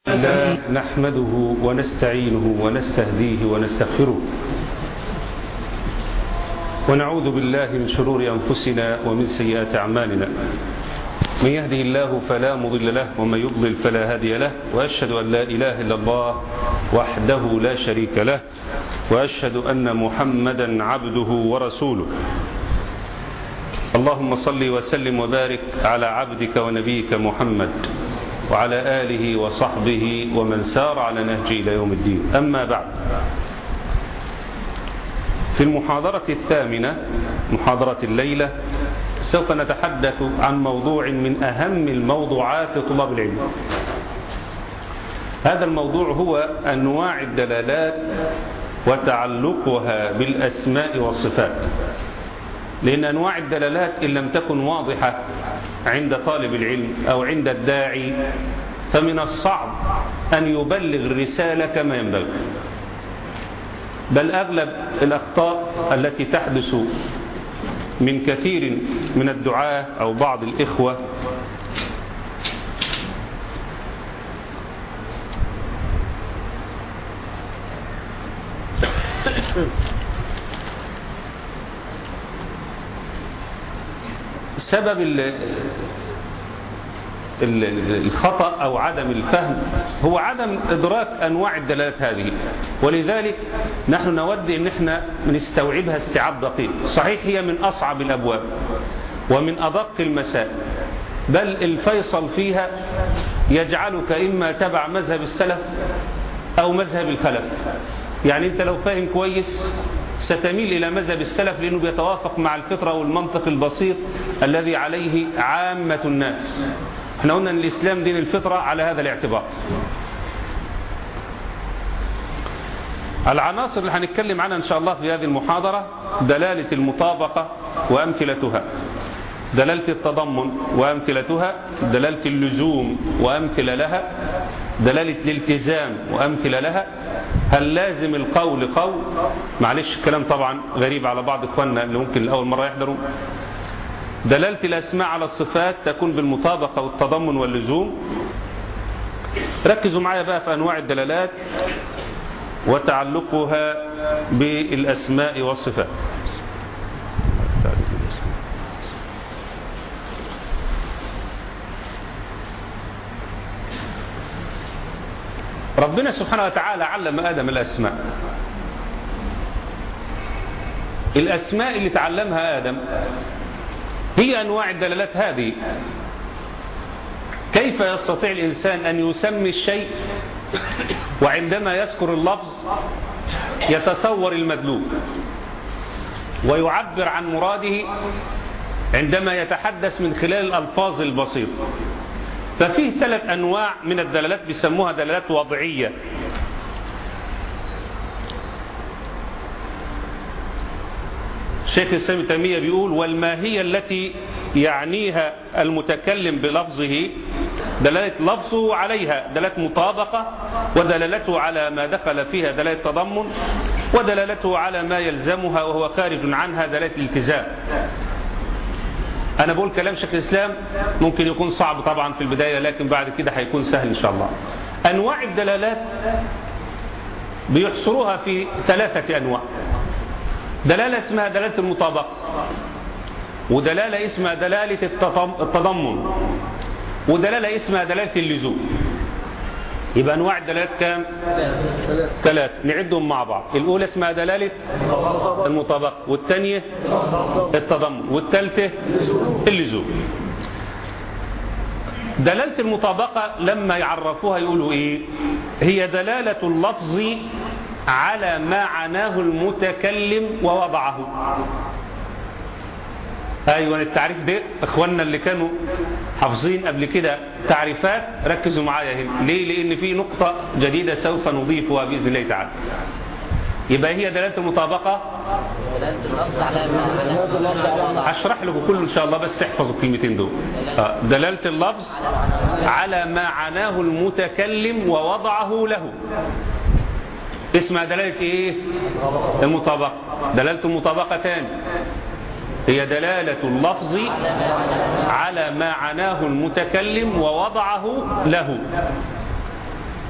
الله نحمده ونستعينه ونستهديه ونستغفره ونعوذ بالله من شرور أنفسنا ومن سيئات أعمالنا من يهده الله فلا مضل له ومن يضلل فلا هادي له وأشهد أن لا إله إلا الله وحده لا شريك له وأشهد أن محمدا عبده ورسوله اللهم صل وسلم وبارك على عبدك ونبيك محمد وعلى آله وصحبه ومن سار على نهجه إلى يوم الدين أما بعد في المحاضرة الثامنة محاضرة الليلة سوف نتحدث عن موضوع من أهم الموضوعات طلاب العلم هذا الموضوع هو أنواع الدلالات وتعلقها بالأسماء والصفات لأن أنواع الدلالات إن لم تكن واضحة عند طالب العلم أو عند الداعي فمن الصعب أن يبلغ الرسالة كما ينبغي بل أغلب الأخطاء التي تحدث من كثير من الدعاة أو بعض الإخوة سبب الخطأ أو عدم الفهم هو عدم إدراك أنواع الدلالات هذه ولذلك نحن نود أن احنا نستوعبها استيعاب دقيق صحيح هي من أصعب الأبواب ومن أدق المسائل بل الفيصل فيها يجعلك إما تبع مذهب السلف أو مذهب الخلف يعني أنت لو فاهم كويس ستميل إلى مذهب السلف لأنه بيتوافق مع الفطرة والمنطق البسيط الذي عليه عامة الناس احنا قلنا أن الإسلام دين الفطرة على هذا الاعتبار العناصر اللي هنتكلم عنها إن شاء الله في هذه المحاضرة دلالة المطابقة وأمثلتها دلالة التضمن وأمثلتها دلالة اللزوم وأمثلة لها دلالة الالتزام وأمثلة لها هل لازم القول قول معلش الكلام طبعا غريب على بعض إخواننا اللي ممكن لأول مرة يحضروا دلالة الأسماء على الصفات تكون بالمطابقة والتضمن واللزوم ركزوا معايا بقى في أنواع الدلالات وتعلقها بالأسماء والصفات ربنا سبحانه وتعالى علم آدم الأسماء الأسماء اللي تعلمها آدم هي أنواع الدلالات هذه كيف يستطيع الإنسان أن يسمي الشيء وعندما يذكر اللفظ يتصور المدلول ويعبر عن مراده عندما يتحدث من خلال الألفاظ البسيطة ففيه ثلاث أنواع من الدلالات بيسموها دلالات وضعية شيخ الإسلام تيمية بيقول والماهية التي يعنيها المتكلم بلفظه دلالة لفظه عليها دلالة مطابقة ودلالته على ما دخل فيها دلالة تضمن ودلالته على ما يلزمها وهو خارج عنها دلالة الالتزام أنا بقول كلام شيخ الإسلام ممكن يكون صعب طبعا في البداية لكن بعد كده هيكون سهل إن شاء الله أنواع الدلالات بيحصروها في ثلاثة أنواع دلالة اسمها دلالة المطابقة ودلالة اسمها دلالة التضمن ودلالة اسمها دلالة اللزوم يبقى أنواع الدلالات كام؟ ثلاثة نعدهم مع بعض الأولى اسمها دلالة المطابقة والثانية التضمن والثالثة اللزوم دلالة المطابقة لما يعرفوها يقولوا إيه هي دلالة اللفظ على ما عناه المتكلم ووضعه ايوه التعريف ده اخواننا اللي كانوا حافظين قبل كده تعريفات ركزوا معايا هنا ليه لان في نقطة جديدة سوف نضيفها باذن الله تعالى يبقى هي دلالة المطابقة هشرح لكم كله ان شاء الله بس احفظوا الكلمتين دول دلالة اللفظ على ما عناه المتكلم ووضعه له اسمها دلالة ايه المطابقة دلالة المطابقة تاني هي دلالة اللفظ على ما عناه المتكلم ووضعه له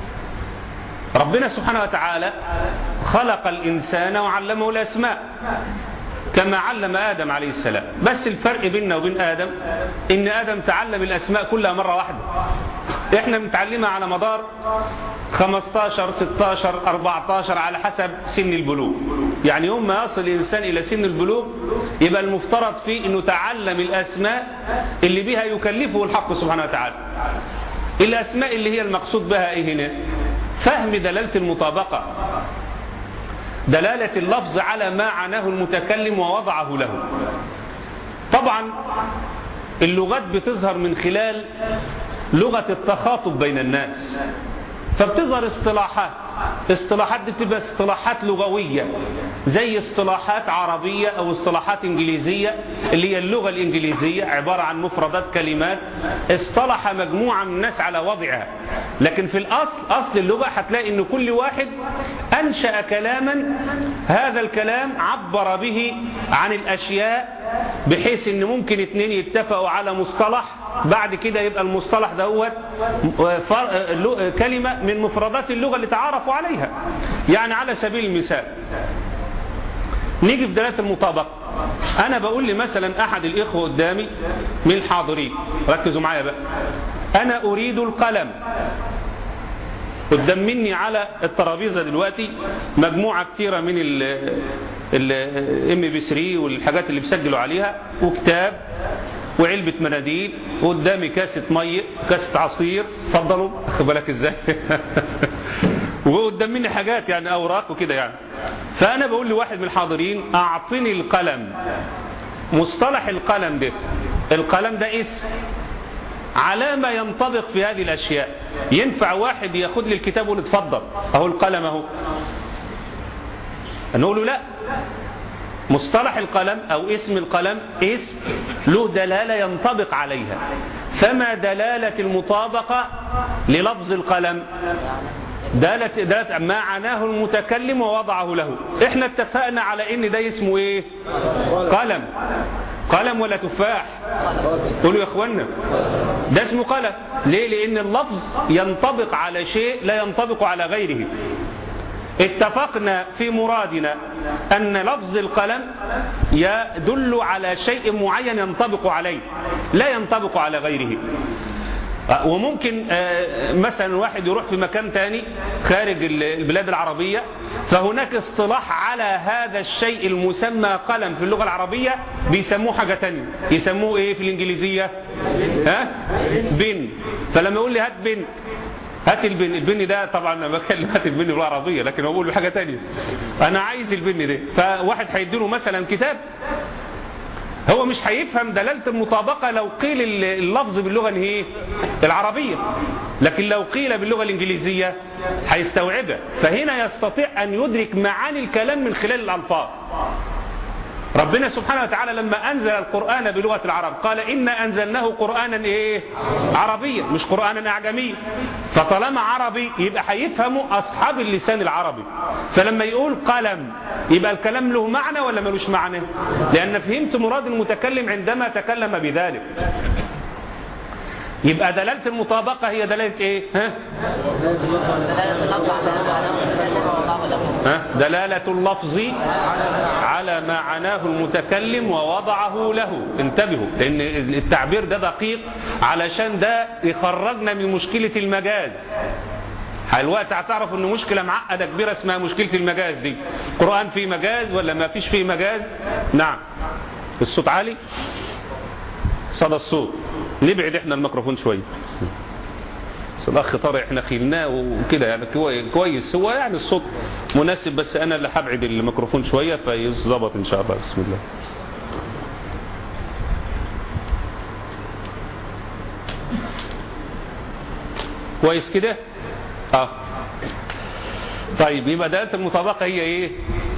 ربنا سبحانه وتعالى خلق الإنسان وعلمه الأسماء كما علم آدم عليه السلام بس الفرق بيننا وبين آدم إن آدم تعلم الأسماء كلها مرة واحدة إحنا بنتعلمها على مدار 15 16 14 على حسب سن البلوغ يعني يوم ما يصل الإنسان إلى سن البلوغ يبقى المفترض فيه أنه تعلم الأسماء اللي بها يكلفه الحق سبحانه وتعالى الأسماء اللي هي المقصود بها إيه هنا فهم دلالة المطابقة دلالة اللفظ على ما عناه المتكلم ووضعه له طبعا اللغات بتظهر من خلال لغة التخاطب بين الناس فبتظهر اصطلاحات اصطلاحات دي بتبقى اصطلاحات لغوية زي اصطلاحات عربية او اصطلاحات انجليزية اللي هي اللغة الانجليزية عبارة عن مفردات كلمات اصطلح مجموعة من الناس على وضعها لكن في الاصل اصل اللغة هتلاقي ان كل واحد انشأ كلاما هذا الكلام عبر به عن الاشياء بحيث ان ممكن اتنين يتفقوا على مصطلح بعد كده يبقى المصطلح دوت كلمة من مفردات اللغة اللي تعارفوا عليها يعني على سبيل المثال نيجي في دلالة المطابقة أنا بقول لي مثلا أحد الإخوة قدامي من الحاضرين ركزوا معايا بقى أنا أريد القلم قدام مني على الترابيزة دلوقتي مجموعة كتيرة من الام بي 3 والحاجات اللي بيسجلوا عليها وكتاب وعلبة مناديل وقدامي كاسة مية كاسة عصير اتفضلوا خد بالك ازاي وقدام مني حاجات يعني اوراق وكده يعني فانا بقول لواحد من الحاضرين اعطني القلم مصطلح القلم ده القلم ده اسم على ما ينطبق في هذه الاشياء ينفع واحد ياخد لي الكتاب ويقول اتفضل اهو القلم اهو نقول له لا مصطلح القلم أو اسم القلم اسم له دلالة ينطبق عليها فما دلالة المطابقة للفظ القلم دالة, دالة ما عناه المتكلم ووضعه له احنا اتفقنا على ان ده اسمه ايه قلم قلم ولا تفاح قولوا يا اخوانا ده اسمه قلم ليه لان اللفظ ينطبق على شيء لا ينطبق على غيره اتفقنا في مرادنا أن لفظ القلم يدل على شيء معين ينطبق عليه لا ينطبق على غيره وممكن مثلا واحد يروح في مكان تاني خارج البلاد العربية فهناك اصطلاح على هذا الشيء المسمى قلم في اللغة العربية بيسموه حاجة تانية يسموه ايه في الانجليزية ها بن فلما يقول لي هات بن هات البن البن ده طبعا انا بكلم هات البن باللغه العربيه لكن هو بقول له حاجه ثانيه انا عايز البن ده فواحد هيديله مثلا كتاب هو مش هيفهم دلالة المطابقة لو قيل اللفظ باللغة ايه العربية لكن لو قيل باللغة الإنجليزية هيستوعبها فهنا يستطيع أن يدرك معاني الكلام من خلال الألفاظ ربنا سبحانه وتعالى لما أنزل القرآن بلغة العرب قال إنا أنزلناه قرآنا إيه عربيا مش قرآنا أعجميا فطالما عربي يبقى هيفهموا أصحاب اللسان العربي فلما يقول قلم يبقى الكلام له معنى ولا ملوش معنى لأن فهمت مراد المتكلم عندما تكلم بذلك يبقى دلالة المطابقة هي دلالة ايه ها؟ ها؟ دلالة اللفظ على ما عناه المتكلم ووضعه له انتبهوا لان التعبير ده دقيق علشان ده يخرجنا من مشكلة المجاز الوقت هتعرف ان مشكلة معقدة كبيرة اسمها مشكلة المجاز دي القرآن فيه مجاز ولا ما فيش فيه مجاز نعم الصوت عالي صدى الصوت نبعد احنا الميكروفون شويه الاخ طارق احنا خيلناه وكده يعني كويس هو يعني الصوت مناسب بس انا اللي هبعد الميكروفون شويه فيظبط ان شاء الله بسم الله كويس كده اه طيب يبقى دلاله المطابقه هي ايه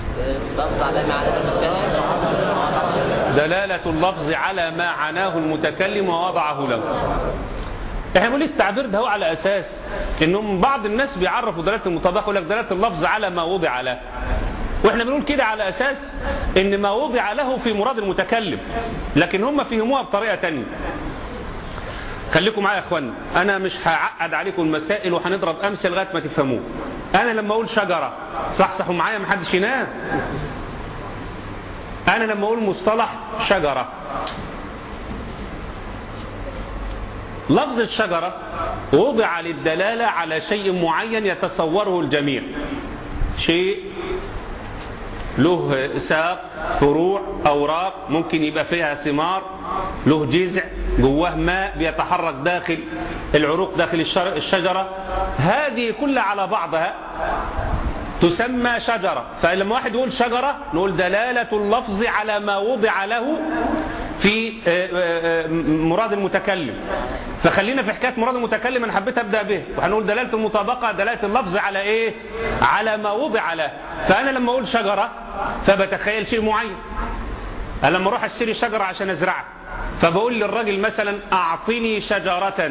دلالة اللفظ على ما عناه المتكلم ووضعه له احنا بنقول التعبير ده هو على اساس انهم بعض الناس بيعرفوا دلالة المطابقة يقول لك دلالة اللفظ على ما وضع له واحنا بنقول كده على اساس ان ما وضع له في مراد المتكلم لكن هم فهموها بطريقة تانية خليكم معايا يا اخوانا انا مش هعقد عليكم المسائل وهنضرب امثله لغايه ما تفهموه انا لما اقول شجره صحصحوا معايا محدش ينام انا لما اقول مصطلح شجره لفظ الشجرة وضع للدلالة على شيء معين يتصوره الجميع شيء له ساق فروع أوراق ممكن يبقى فيها ثمار له جذع جواه ماء بيتحرك داخل العروق داخل الشجرة هذه كلها على بعضها تسمى شجرة فلما واحد يقول شجرة نقول دلالة اللفظ على ما وضع له في مراد المتكلم فخلينا في حكاية مراد المتكلم أنا حبيت أبدأ به وهنقول دلالة المطابقة دلالة اللفظ على إيه على ما وضع له فأنا لما أقول شجرة فبتخيل شيء معين أنا لما أروح أشتري شجرة عشان أزرعها فبقول للراجل مثلا أعطني شجرة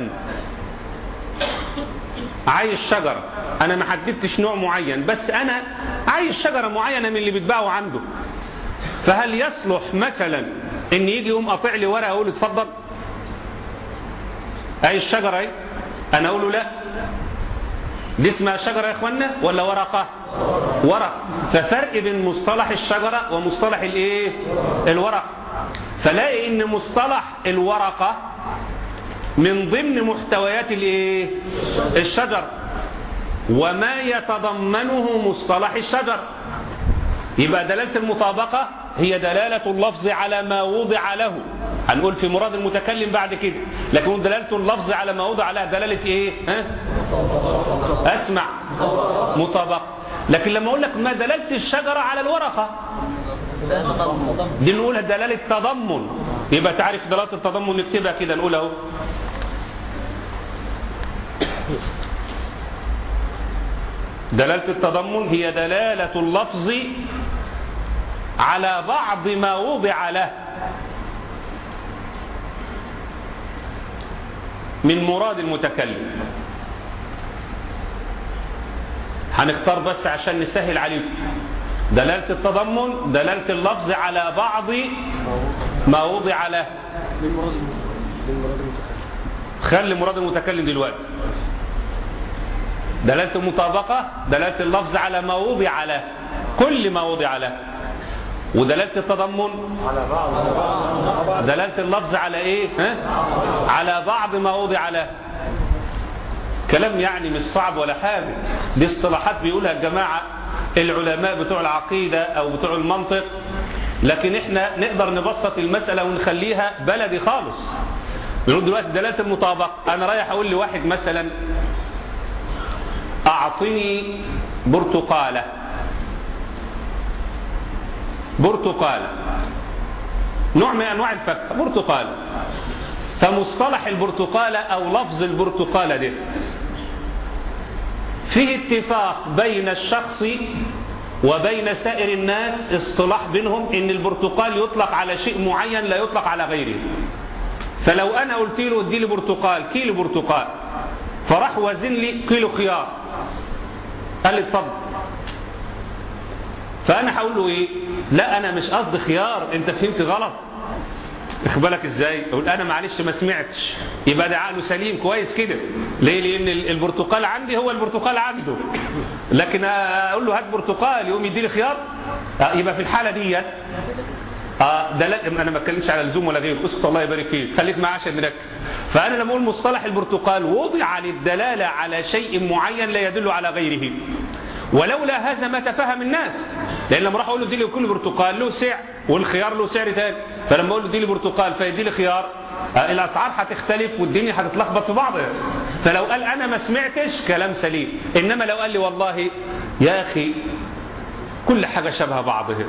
عايز شجرة أنا ما حددتش نوع معين بس أنا عايز شجرة معينة من اللي بيتباعوا عنده فهل يصلح مثلا ان يجي يقوم قاطع لي ورقه اقول اتفضل اي الشجره اهي انا اقول له لا دي اسمها شجره يا اخوانا ولا ورقه ورق ففرق بين مصطلح الشجره ومصطلح الايه الورق فلاقي ان مصطلح الورقه من ضمن محتويات الايه الشجر وما يتضمنه مصطلح الشجر يبقى دلالة المطابقة هي دلالة اللفظ على ما وضع له هنقول في مراد المتكلم بعد كده لكن دلالة اللفظ على ما وضع له دلالة ايه ها؟ اسمع مطابقة لكن لما اقول لك ما دلالة الشجرة على الورقة دي نقولها دلالة تضمن يبقى تعرف دلالة التضمن نكتبها كده نقول اهو دلالة التضمن هي دلالة اللفظ على بعض ما وضع له من مراد المتكلم هنختار بس عشان نسهل عليكم دلالة التضمن دلالة اللفظ على بعض ما وضع له خلي مراد المتكلم دلوقتي دلالة المطابقة دلالة اللفظ على ما وضع له كل ما وضع له ودلالة التضمن دلالة اللفظ على ايه ها؟ على بعض ما وضع له كلام يعني مش صعب ولا حاجة دي اصطلاحات بيقولها الجماعة العلماء بتوع العقيدة او بتوع المنطق لكن احنا نقدر نبسط المسألة ونخليها بلدي خالص بنقول دلوقتي دلالة المطابقة انا رايح اقول لواحد مثلا اعطني برتقالة برتقالة نوع من انواع الفاكهة برتقالة فمصطلح البرتقالة او لفظ البرتقالة ده فيه اتفاق بين الشخص وبين سائر الناس اصطلاح بينهم ان البرتقال يطلق على شيء معين لا يطلق على غيره فلو انا قلت له ادي لي برتقال كيلو برتقال فراح وزن لي كيلو خيار قال لي اتفضل فانا هقول له ايه لا انا مش قصدي خيار انت فهمت غلط اخد بالك ازاي اقول انا معلش ما سمعتش يبقى ده عقله سليم كويس كده ليه لان البرتقال عندي هو البرتقال عنده لكن اقول له هات برتقال يقوم يدي لي خيار يبقى في الحاله دي اه ده لا انا ما اتكلمش على لزوم ولا غيره اسكت الله يبارك فيك خليك معايا عشان نركز فانا لما اقول مصطلح البرتقال وضع للدلاله على شيء معين لا يدل على غيره ولولا هذا ما تفهم الناس لان لما راح اقول له دي لي كل برتقال له سعر والخيار له سعر تاني فلما اقول له دي لي برتقال فيدي لي خيار الاسعار هتختلف والدنيا هتتلخبط في بعضها فلو قال انا ما سمعتش كلام سليم انما لو قال لي والله يا اخي كل حاجه شبه بعضها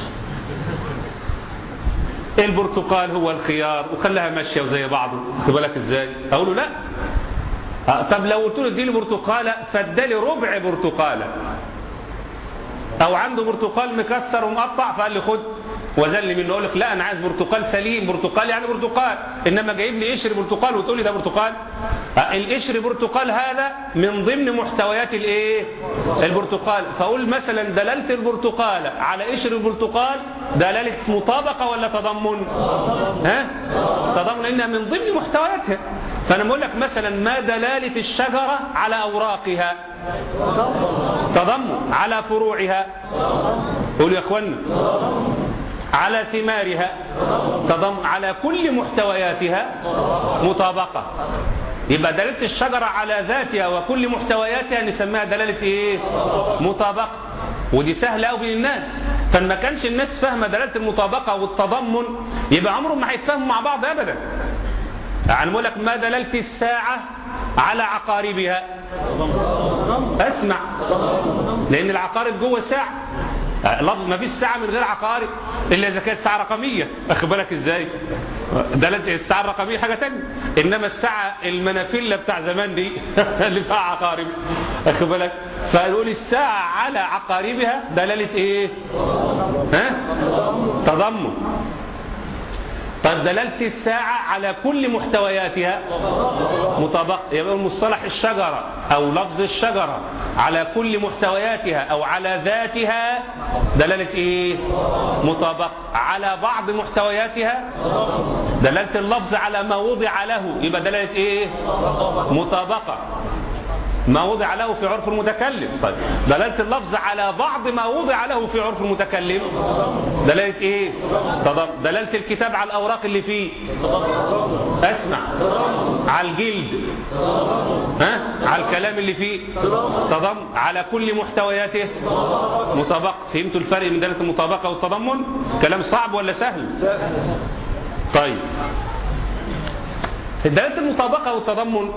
البرتقال هو الخيار وخليها ماشيه وزي بعضه خد بالك ازاي اقول له لا طب لو قلت له اديني برتقاله فادالي ربع برتقاله او عنده برتقال مكسر ومقطع فقال لي خد وزن لي منه اقول لك لا انا عايز برتقال سليم برتقال يعني برتقال انما جايب لي قشر برتقال وتقول لي ده برتقال القشر برتقال هذا من ضمن محتويات الايه البرتقال فاقول مثلا دلاله البرتقال على قشر البرتقال دلاله مطابقه ولا تضمن ها تضمن انها من ضمن محتوياتها فأنا بقول لك مثلا ما دلالة الشجرة على أوراقها تضمن على فروعها قولوا يا أخوانا على ثمارها تضم على كل محتوياتها مطابقة يبقى دلالة الشجرة على ذاتها وكل محتوياتها نسميها دلالة ايه مطابقة ودي سهلة قوي بين الناس فما كانش الناس فاهمة دلالة المطابقة والتضمن يبقى عمرهم ما هيتفاهموا مع بعض ابدا يعني بقول لك ما دلالة الساعة على عقاربها اسمع لان العقارب جوه الساعة لفظ ما فيش ساعة من غير عقارب إلا إذا كانت ساعة رقمية أخد بالك إزاي دلالة الساعة الرقمية حاجة تانية إنما الساعة المنافلة بتاع زمان دي اللي فيها عقارب أخد بالك فنقول الساعة على عقاربها دلالة إيه ها تضمن طيب دلالة الساعة على كل محتوياتها مطابق يبقى مصطلح الشجرة أو لفظ الشجرة على كل محتوياتها أو على ذاتها دلالة إيه مطابق على بعض محتوياتها دلالة اللفظ على ما وضع له يبقى دلالة إيه مطابقة ما وضع له في عرف المتكلم طيب دلالة اللفظ على بعض ما وضع له في عرف المتكلم دلالة ايه تضم دلالة الكتاب على الأوراق اللي فيه اسمع على الجلد ها على الكلام اللي فيه تضم على كل محتوياته مطابقة فهمتوا الفرق بين دلالة المطابقة والتضمن كلام صعب ولا سهل طيب دلالة المطابقة والتضمن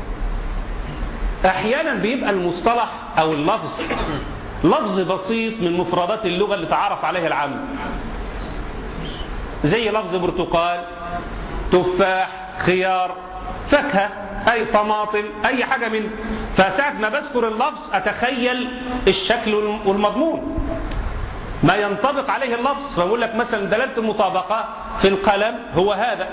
احيانا بيبقى المصطلح او اللفظ لفظ بسيط من مفردات اللغة اللي تعرف عليها العام زي لفظ برتقال تفاح خيار فاكهة اي طماطم اي حاجة من فساعة ما بذكر اللفظ اتخيل الشكل والمضمون ما ينطبق عليه اللفظ فبقول لك مثلا دلالة المطابقة في القلم هو هذا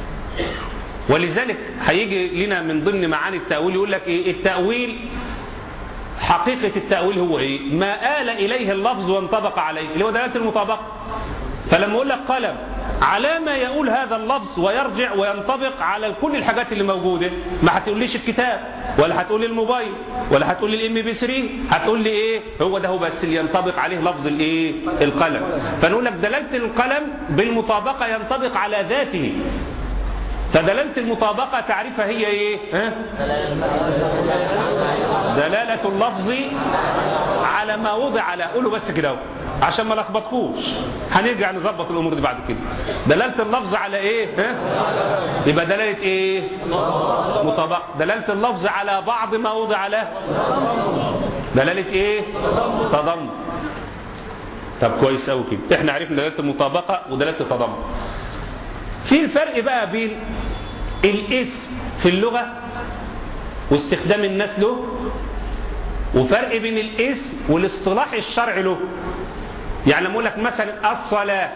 ولذلك هيجي لنا من ضمن معاني التأويل يقول لك إيه التأويل حقيقة التأويل هو إيه ما آل إليه اللفظ وانطبق عليه اللي هو دلالة المطابقة فلما أقول لك قلم على ما يقول هذا اللفظ ويرجع وينطبق على كل الحاجات اللي موجودة ما هتقوليش الكتاب ولا هتقول لي الموبايل ولا هتقول لي الام بي 3 هتقول لي ايه هو ده هو بس اللي ينطبق عليه لفظ الايه القلم فنقول لك دلالة القلم بالمطابقة ينطبق على ذاته فدلالة المطابقة تعرفها هي ايه ها؟ دلالة اللفظ على ما وضع له قولوا بس كده عشان ما لخبطكوش هنرجع نظبط الامور دي بعد كده دلالة اللفظ على ايه ها؟ يبقى دلالة ايه مطابقة دلالة اللفظ على بعض ما وضع له دلالة ايه تضمن طب كويس قوي كده احنا عرفنا دلالة المطابقة ودلالة التضمن في الفرق بقى بين الاسم في اللغة واستخدام الناس له وفرق بين الاسم والاصطلاح الشرعي له يعني لما اقول لك مثلا الصلاة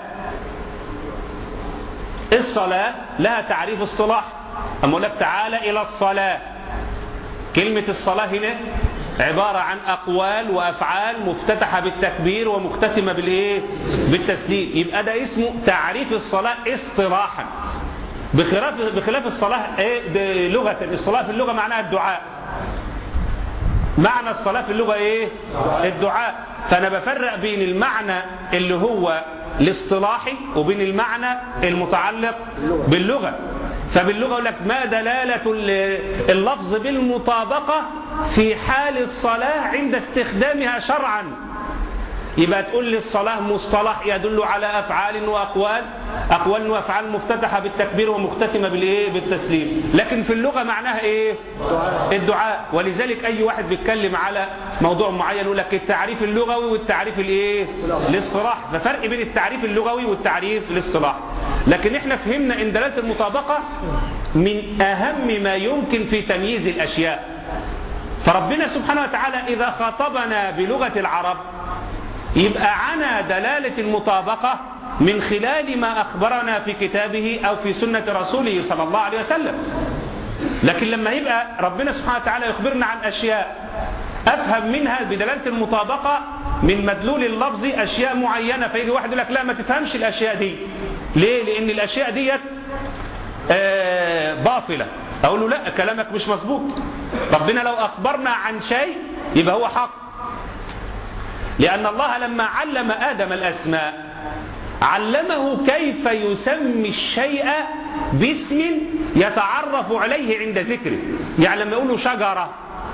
الصلاة لها تعريف اصطلاح اما اقول لك تعالى الى الصلاة كلمة الصلاة هنا عبارة عن أقوال وأفعال مفتتحة بالتكبير ومختتمة بالإيه؟ بالتسليم يبقى ده اسمه تعريف الصلاة اصطلاحا بخلاف بخلاف الصلاة إيه بلغة الصلاة في اللغة معناها الدعاء معنى الصلاة في اللغة إيه؟ الدعاء فأنا بفرق بين المعنى اللي هو الاصطلاحي وبين المعنى المتعلق باللغة فباللغة يقول لك ما دلالة اللفظ بالمطابقة في حال الصلاة عند استخدامها شرعا يبقى تقول لي الصلاة مصطلح يدل على أفعال وأقوال أقوال وأفعال مفتتحة بالتكبير ومختتمة بالإيه بالتسليم لكن في اللغة معناها إيه الدعاء ولذلك أي واحد بيتكلم على موضوع معين يقول لك التعريف اللغوي والتعريف الإيه الاصطلاح ففرق بين التعريف اللغوي والتعريف الاصطلاح لكن احنا فهمنا ان دلالة المطابقة من أهم ما يمكن في تمييز الأشياء فربنا سبحانه وتعالى إذا خاطبنا بلغة العرب يبقى عنا دلالة المطابقة من خلال ما أخبرنا في كتابه أو في سنة رسوله صلى الله عليه وسلم لكن لما يبقى ربنا سبحانه وتعالى يخبرنا عن أشياء أفهم منها بدلالة المطابقة من مدلول اللفظ أشياء معينة فيجي واحد يقول لك لا ما تفهمش الأشياء دي ليه؟ لأن الأشياء ديت آه باطلة أقول له لا كلامك مش مظبوط ربنا لو أخبرنا عن شيء يبقى هو حق لأن الله لما علم آدم الأسماء علمه كيف يسمي الشيء باسم يتعرف عليه عند ذكره يعني لما يقول له شجرة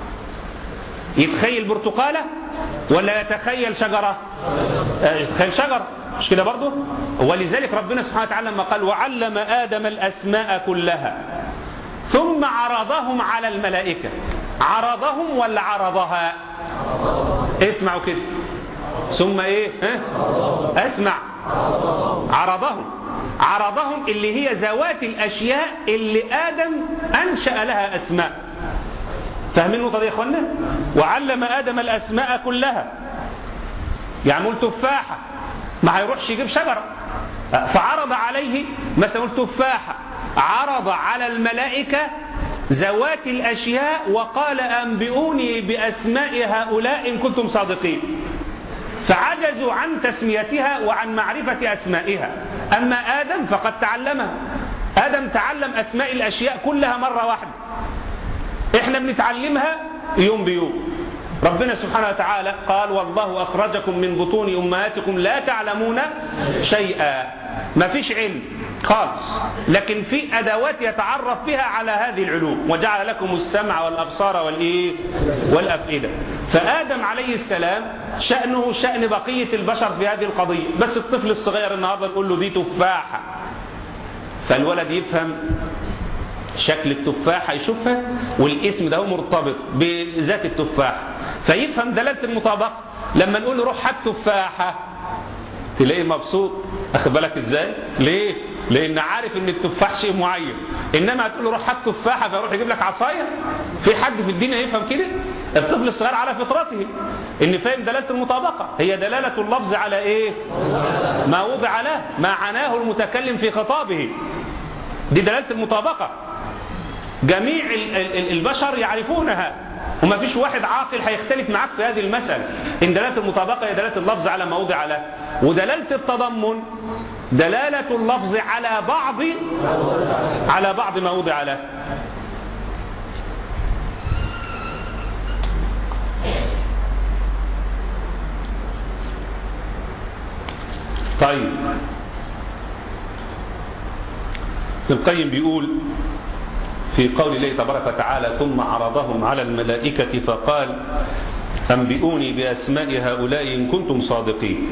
يتخيل برتقالة ولا يتخيل شجرة يتخيل شجرة مش كده برضه ولذلك ربنا سبحانه وتعالى لما قال وعلم آدم الأسماء كلها ثم عرضهم على الملائكة عرضهم ولا عرضها اسمعوا كده ثم ايه ها؟ اسمع عرضهم عرضهم اللي هي ذوات الاشياء اللي ادم انشا لها اسماء فاهمين النقطه دي يا اخوانا وعلم ادم الاسماء كلها يعني قلت تفاحه ما هيروحش يجيب شجره فعرض عليه مثلا قلت تفاحه عرض على الملائكه ذوات الاشياء وقال انبئوني باسماء هؤلاء ان كنتم صادقين فعجزوا عن تسميتها وعن معرفة أسمائها أما آدم فقد تعلمها آدم تعلم أسماء الأشياء كلها مرة واحدة إحنا بنتعلمها يوم بيوم ربنا سبحانه وتعالى قال والله أخرجكم من بطون أمهاتكم لا تعلمون شيئا ما فيش علم خالص لكن في أدوات يتعرف بها على هذه العلوم وجعل لكم السمع والأبصار والإيه والأفئدة فآدم عليه السلام شأنه شأن بقية البشر في هذه القضية بس الطفل الصغير النهاردة نقول له دي تفاحة فالولد يفهم شكل التفاحة يشوفها والاسم ده هو مرتبط بذات التفاحة فيفهم دلالة المطابقة لما نقول له روح هات تفاحة تلاقيه مبسوط اخد بالك ازاي ليه لان عارف ان التفاح شيء معين انما هتقول له روح هات تفاحه فيروح يجيب لك عصايه في حد في الدنيا يفهم كده الطفل الصغير على فطرته ان فاهم دلاله المطابقه هي دلاله اللفظ على ايه ما وضع له ما عناه المتكلم في خطابه دي دلاله المطابقه جميع البشر يعرفونها وما فيش واحد عاقل هيختلف معاك في هذه المسألة إن دلالة المطابقة هي دلالة اللفظ على ما وضع له ودلالة التضمن دلالة اللفظ على بعض على بعض ما وضع له طيب ابن القيم بيقول في قول الله تبارك وتعالى ثم عرضهم على الملائكة فقال أنبئوني بأسماء هؤلاء إن كنتم صادقين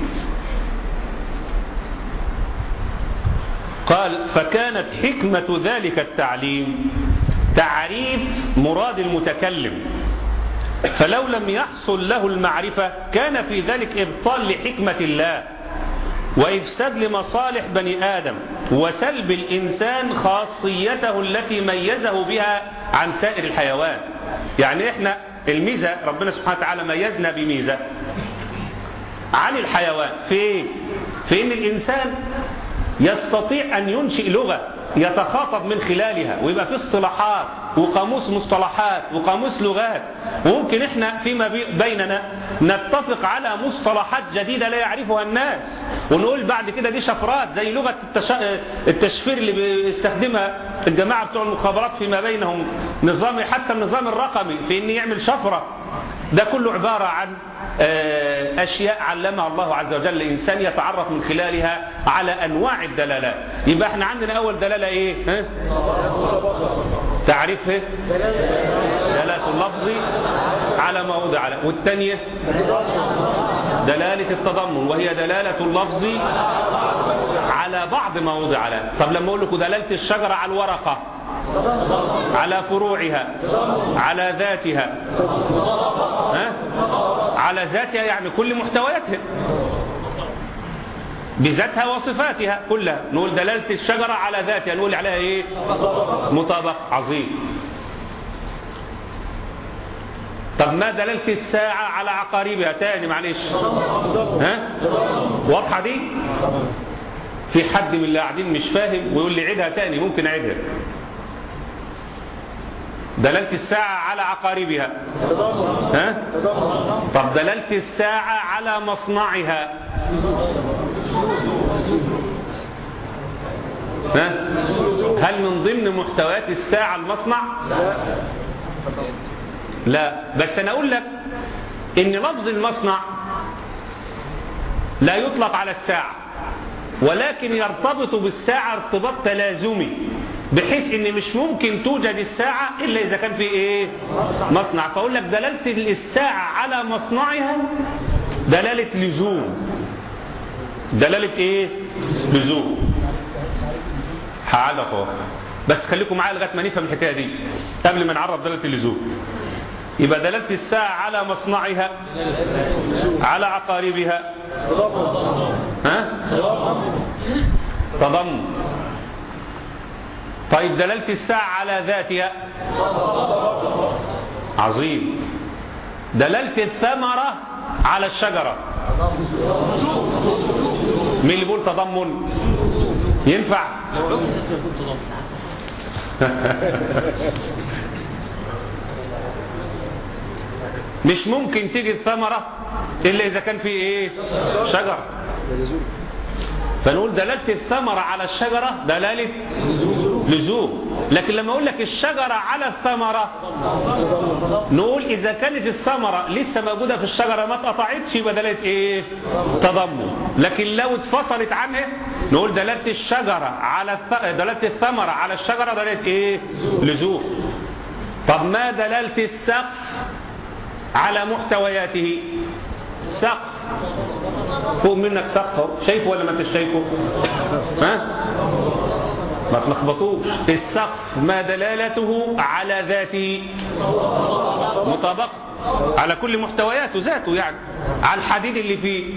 قال فكانت حكمة ذلك التعليم تعريف مراد المتكلم فلو لم يحصل له المعرفة كان في ذلك إبطال لحكمة الله وإفساد لمصالح بني آدم وسلب الإنسان خاصيته التي ميزه بها عن سائر الحيوان يعني إحنا الميزة ربنا سبحانه وتعالى ميزنا بميزة عن الحيوان في إيه؟ في إن الإنسان يستطيع أن ينشئ لغة يتخاطب من خلالها ويبقى في اصطلاحات وقاموس مصطلحات وقاموس لغات وممكن احنا فيما بيننا نتفق على مصطلحات جديدة لا يعرفها الناس ونقول بعد كده دي شفرات زي لغة التش... التشفير اللي بيستخدمها الجماعة بتوع المخابرات فيما بينهم نظام حتى النظام الرقمي في ان يعمل شفرة ده كله عبارة عن أشياء علمها الله عز وجل الإنسان يتعرف من خلالها على أنواع الدلالات يبقى احنا عندنا أول دلالة إيه ها؟ تعريف إيه؟ دلالة اللفظ على ما وضع على والثانية دلالة التضمن وهي دلالة اللفظ على بعض ما وضع على طب لما أقول لكم دلالة الشجرة على الورقة على فروعها على ذاتها ها؟ على ذاتها يعني كل محتوياتها بذاتها وصفاتها كلها نقول دلالة الشجرة على ذاتها نقول عليها ايه مطابق عظيم طب ما دلالة الساعة على عقاربها تاني معلش ها واضحة دي في حد من اللي قاعدين مش فاهم ويقول لي عيدها تاني ممكن اعيدها دلالة الساعة على عقاربها ها؟ طب دلالة الساعة على مصنعها ها؟ هل من ضمن محتويات الساعة المصنع لا بس أنا أقول لك إن لفظ المصنع لا يطلق على الساعة ولكن يرتبط بالساعة ارتباط تلازمي بحيث ان مش ممكن توجد الساعة الا اذا كان في ايه مصنع فاقول لك دلالة الساعة على مصنعها دلالة لزوم دلالة ايه لزوم هعلق بس خليكم معايا لغايه ما نفهم الحكايه دي قبل ما نعرف دلاله اللزوم يبقى دلاله الساعه على مصنعها على عقاربها ها تضم طيب دلاله الساعه على ذاتها عظيم دلاله الثمره على الشجره مين اللي بيقول تضمن ينفع مش ممكن تيجي الثمرة إلا إذا كان في إيه شجر فنقول دلالة الثمرة على الشجرة دلالة لزوم لكن لما أقول لك الشجرة على الثمرة نقول إذا كانت الثمرة لسه موجودة في الشجرة ما اتقطعتش يبقى دلالة إيه تضمن لكن لو اتفصلت عنها نقول دلالة الشجرة على الث... دلالة الثمرة على الشجرة دلالة إيه لزوم طب ما دلالة السقف على محتوياته سقف فوق منك سقف شايفه ولا ما انتش شايفه ها ما تلخبطوش السقف ما دلالته على ذاته مطابق على كل محتوياته ذاته يعني على الحديد اللي فيه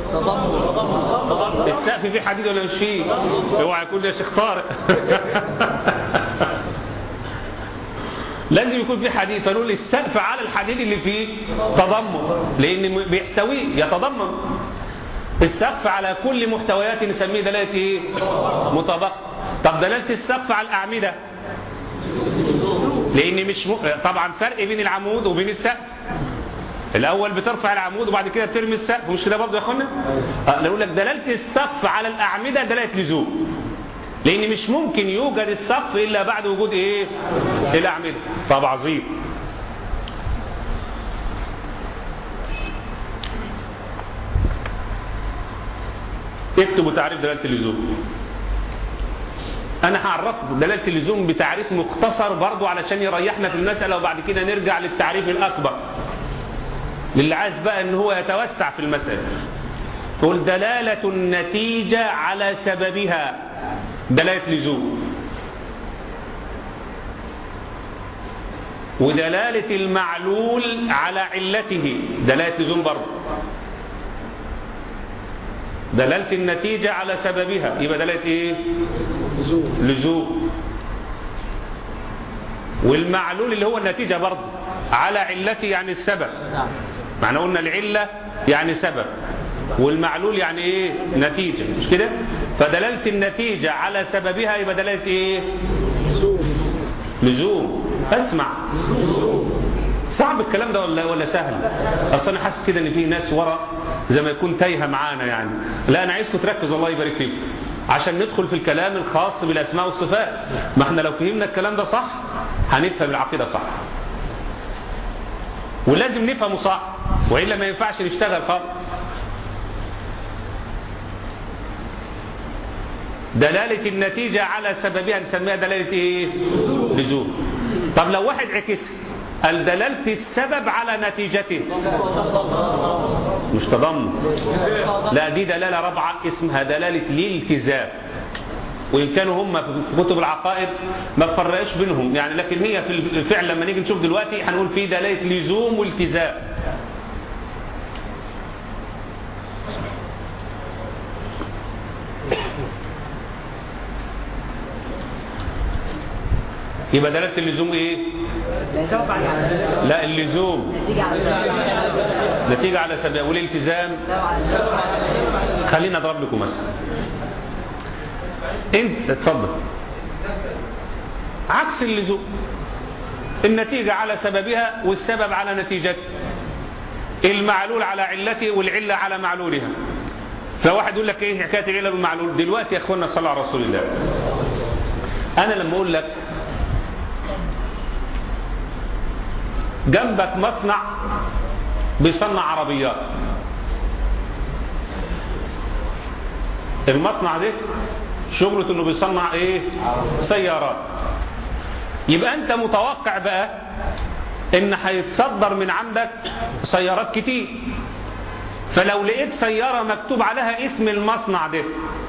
السقف فيه حديد ولا مش فيه اوعى يكون يا شيخ طارق لازم يكون في حديد فنقول السقف على الحديد اللي فيه تضمن لان بيحتويه يتضمن السقف على كل محتويات نسميه دلاله ايه مطابقه طب دلاله السقف على الاعمده لان مش م... طبعا فرق بين العمود وبين السقف الاول بترفع العمود وبعد كده بترمي السقف مش كده برضه يا اخوانا أه نقول لك دلاله السقف على الاعمده دلاله لزوم لان مش ممكن يوجد السقف الا بعد وجود ايه الاعمده طب عظيم اكتبوا تعريف دلاله اللزوم انا هعرفكم دلاله اللزوم بتعريف مختصر برضو علشان يريحنا في المساله وبعد كده نرجع للتعريف الاكبر للي عايز بقى ان هو يتوسع في المساله تقول دلاله النتيجه على سببها دلاله لزوم ودلاله المعلول على علته دلاله لزوم برضو دلالة النتيجة على سببها يبقى دلالة ايه لزوم لزوم والمعلول اللي هو النتيجة برضه على علته يعني السبب معنى قلنا العلة يعني سبب والمعلول يعني ايه نتيجة مش كده فدلالة النتيجة على سببها يبقى دلالة ايه لزوم اسمع صعب الكلام ده ولا ولا سهل اصل انا حاسس كده ان في ناس ورا زي ما يكون تايهه معانا يعني لا انا عايزكم تركزوا الله يبارك فيكم عشان ندخل في الكلام الخاص بالاسماء والصفات ما احنا لو فهمنا الكلام ده صح هنفهم العقيده صح ولازم نفهمه صح والا ما ينفعش نشتغل خالص دلالة النتيجة على سببها نسميها دلالة ايه لزوم طب لو واحد عكسها قال دلالة السبب على نتيجته مش تضمن لا دي دلالة رابعة اسمها دلالة الالتزام وإن كانوا هم في كتب العقائد ما فرقش بينهم يعني لكن هي في الفعل لما نيجي نشوف دلوقتي هنقول في دلالة لزوم والتزام يبقى دلالة اللزوم ايه لا اللزوم نتيجة على سبيل والالتزام خلينا اضرب لكم مثلا انت اتفضل عكس اللزوم النتيجة على سببها والسبب على نتيجته المعلول على علته والعلة على معلولها فواحد يقول لك ايه حكاية العلة والمعلول دلوقتي يا اخوانا صلى على رسول الله أنا لما أقول لك جنبك مصنع بيصنع عربيات المصنع ده شغلته انه بيصنع ايه سيارات يبقى انت متوقع بقى ان هيتصدر من عندك سيارات كتير فلو لقيت سيارة مكتوب عليها اسم المصنع ده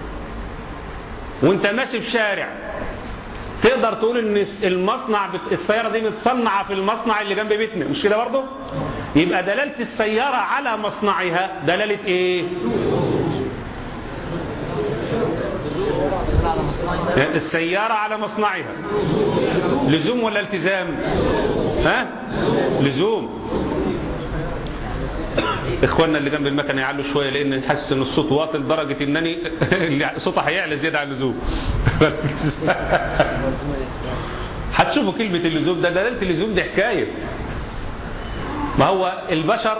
وانت ماشي في شارع تقدر تقول ان المصنع بت... السيارة دي متصنعة في المصنع اللي جنب بيتنا مش كده برضه يبقى دلالة السيارة على مصنعها دلالة ايه السيارة على مصنعها لزوم ولا التزام ها لزوم اخواننا اللي جنب المكنه يعلوا شويه لان حاسس ان الصوت واطي لدرجه انني صوتها هيعلى زياده عن اللزوم هتشوفوا كلمه اللزوم ده دلاله اللزوم دي حكايه ما هو البشر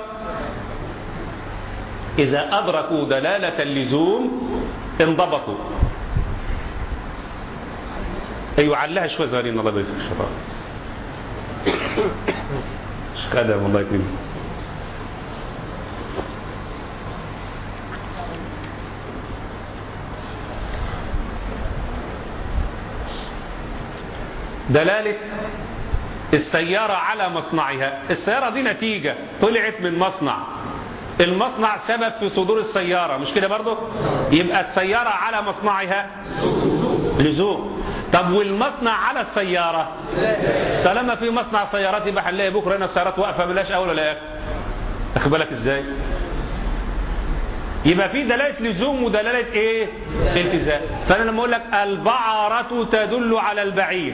اذا ادركوا دلاله اللزوم انضبطوا ايوه علها شويه صغيرين الله يبارك فيك الشيطان خدم الله يكرمك دلالة السيارة على مصنعها السيارة دي نتيجة طلعت من مصنع المصنع سبب في صدور السيارة مش كده برضو يبقى السيارة على مصنعها لزوم طب والمصنع على السيارة طالما في مصنع سيارات يبقى هنلاقي بكرة هنا السيارات واقفة بلاش أول ولا آخر أخد بالك إزاي يبقى في دلالة لزوم ودلالة ايه التزام فانا لما اقول لك البعرة تدل على البعير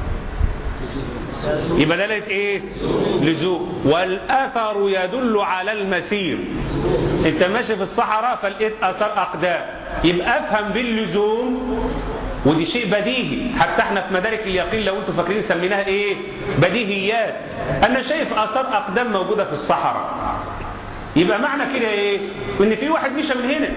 يبقى دلالة ايه لزوم والاثر يدل على المسير انت ماشي في الصحراء فلقيت اثار اقدام يبقى افهم باللزوم ودي شيء بديهي حتى احنا في مدارك اليقين لو انتم فاكرين سميناها ايه بديهيات انا شايف اثار اقدام موجودة في الصحراء يبقى معنى كده ايه ان في واحد مشى من هنا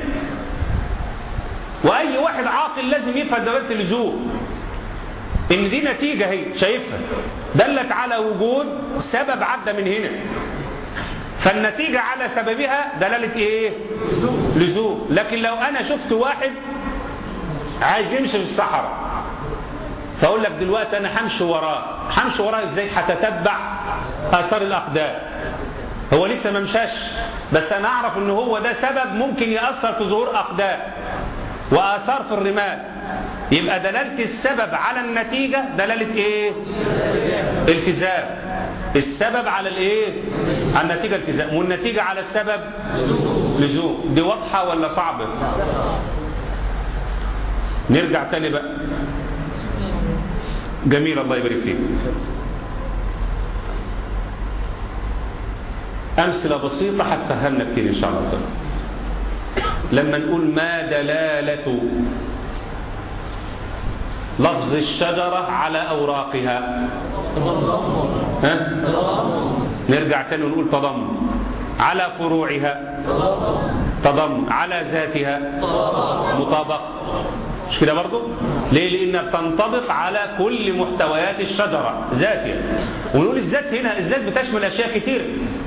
واي واحد عاقل لازم يفهم دلالة اللزوم ان دي نتيجة هي شايفها دلت على وجود سبب عدى من هنا فالنتيجة على سببها دلالة ايه لزوم لكن لو انا شفت واحد عايز يمشي في الصحراء فاقول لك دلوقتي انا همشي وراه همشي وراه ازاي هتتبع اثار الاقدام هو لسه ما مشاش بس انا اعرف ان هو ده سبب ممكن ياثر في ظهور اقدام واثار في الرمال يبقى دلاله السبب على النتيجه دلاله ايه التزام السبب على الايه على النتيجه التزام والنتيجه على السبب لزوم دي واضحه ولا صعبه نرجع تاني بقى جميل الله يبارك فيك أمثلة بسيطة هتفهمنا كتير إن شاء الله سنة. لما نقول ما دلالة لفظ الشجرة على أوراقها ها؟ نرجع تاني ونقول تضمن على فروعها تضمن على ذاتها مطابق مش كده برضو ليه لانها بتنطبق على كل محتويات الشجرة ذاتها ونقول الذات هنا الذات بتشمل اشياء كتير